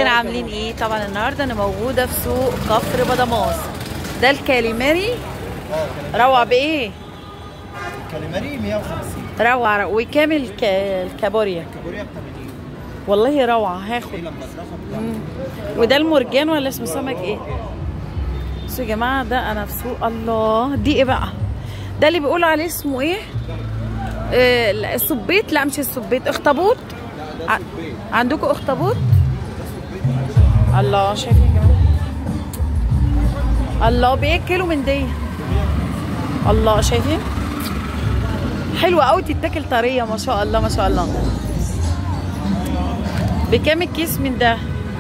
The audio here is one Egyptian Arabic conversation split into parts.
ازيكم عاملين ايه طبعا النهارده انا موجوده في سوق كفر بدماس ده الكاليماري اه كان روعه بايه كاليماري 150 روعه روعة. وكام الك... الكابوريا كابوريا ب 80 والله روعه هاخد ايه لما ازرخه بتاع مم. وده المرجان ولا اسمه سمك ايه بصوا يا جماعه ده انا في سوق الله دي ايه بقى ده اللي بيقولوا عليه اسمه ايه آه لا، السبيط لا مش السبيط اخطبوط لا ده ع- سبيت عندكم اخطبوط الله شايفين يا جماعه الله بايه كيلو من دي الله شايفين حلوه قوي تتاكل طريه ما شاء الله ما شاء الله بكام الكيس من ده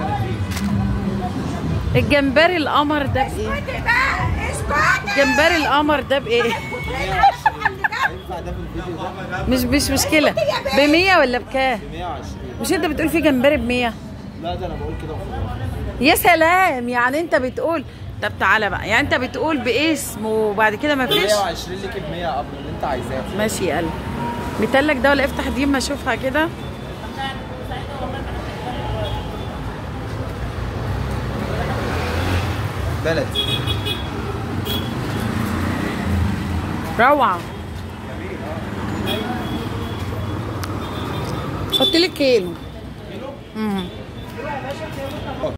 الجمبري القمر ده بايه الجمبري القمر ده بايه هينفع ده في الفيديو ده مش مش مشكله ب 100 ولا بكام 120 مش انت بتقول في جمبري ب 100 لا ده انا بقول كده وخلاص يا سلام يعني انت بتقول طب تعالى بقى يعني انت بتقول باسم وبعد كده ما فيش 120 ليك ب 100 قبل اللي انت عايزاه ماشي يا قلبي بيتلك ده ولا افتح دي ما اشوفها كده بلدي روعه حط لي كيلو امم